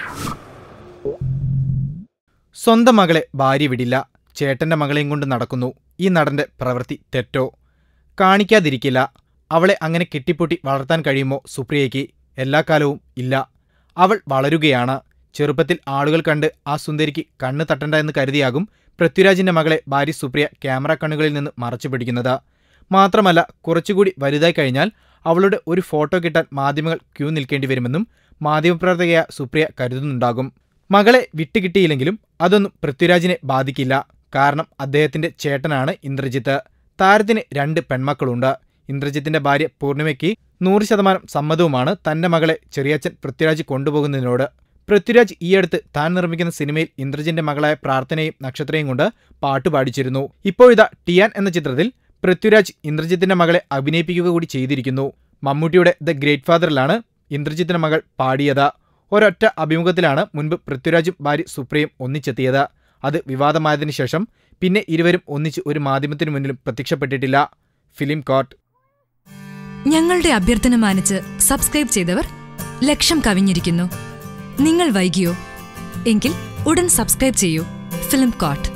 സ്വന്തം മകളെ ഭാര്യ വിടില്ല ചേട്ടന്റെ മകളെയും കൊണ്ട് നടക്കുന്നു ഈ നടന്റെ പ്രവൃത്തി തെറ്റോ കാണിക്കാതിരിക്കില്ല അവളെ അങ്ങനെ കെട്ടിപ്പൊട്ടി വളർത്താൻ കഴിയുമോ സുപ്രിയയ്ക്ക് എല്ലാ കാലവും ഇല്ല അവൾ വളരുകയാണ് ചെറുപ്പത്തിൽ ആളുകൾ കണ്ട് ആ സുന്ദരിക്ക് കണ്ണ് തട്ടണ്ട എന്ന് കരുതിയാകും പൃഥ്വിരാജിന്റെ മകളെ ഭാര്യ സുപ്രിയ ക്യാമറ കണ്ണുകളിൽ നിന്ന് മറച്ചു പിടിക്കുന്നത് മാത്രമല്ല കുറച്ചുകൂടി വലുതായി കഴിഞ്ഞാൽ അവളുടെ ഒരു ഫോട്ടോ കിട്ടാൻ മാധ്യമങ്ങൾ ക്യൂ നിൽക്കേണ്ടി വരുമെന്നും മാധ്യമപ്രവർത്തകയായ സുപ്രിയ കരുതുന്നുണ്ടാകും മകളെ വിട്ടുകിട്ടിയില്ലെങ്കിലും അതൊന്നും പൃഥ്വിരാജിനെ ബാധിക്കില്ല കാരണം അദ്ദേഹത്തിന്റെ ചേട്ടനാണ് ഇന്ദ്രജിത്ത് താരത്തിന് രണ്ട് പെൺമക്കളുണ്ട് ഇന്ദ്രജിത്തിന്റെ ഭാര്യ പൂർണിമയ്ക്ക് നൂറ് ശതമാനം സമ്മതവുമാണ് തന്റെ മകളെ ചെറിയച്ഛൻ പൃഥ്വിരാജ് കൊണ്ടുപോകുന്നതിനോട് പൃഥ്വിരാജ് ഈയടുത്ത് താൻ നിർമ്മിക്കുന്ന സിനിമയിൽ ഇന്ദ്രജിന്റെ മകളായ പ്രാർത്ഥനയും നക്ഷത്രയും കൊണ്ട് പാട്ട് പാടിച്ചിരുന്നു ഇപ്പോഴിതാ ടിയാൻ എന്ന ചിത്രത്തിൽ പൃഥ്വിരാജ് ഇന്ദ്രജിത്തിന്റെ മകളെ അഭിനയിപ്പിക്കുക കൂടി ചെയ്തിരിക്കുന്നു മമ്മൂട്ടിയുടെ ദ ഗ്രേറ്റ് ഫാദറിലാണ് ഇന്ദ്രജിത്തിന്റെ മകൾ പാടിയത് ഒരൊറ്റ അഭിമുഖത്തിലാണ് മുൻപ് പൃഥ്വിരാജും ഭാര്യ സുപ്രിയയും ഒന്നിച്ചെത്തിയത് അത് വിവാദമായതിനു ശേഷം പിന്നെ ഇരുവരും ഒന്നിച്ച് ഒരു മാധ്യമത്തിനു മുന്നിലും പ്രത്യക്ഷപ്പെട്ടിട്ടില്ല ഫിലിം കോർട്ട് ഞങ്ങളുടെ അഭ്യർത്ഥന മാനിച്ച് സബ്സ്ക്രൈബ് ചെയ്തവർ ലക്ഷം കവിഞ്ഞിരിക്കുന്നു നിങ്ങൾ വൈകിയോ എങ്കിൽ ഉടൻ സബ്സ്ക്രൈബ് ചെയ്യൂ ഫിലിം കോട്ട്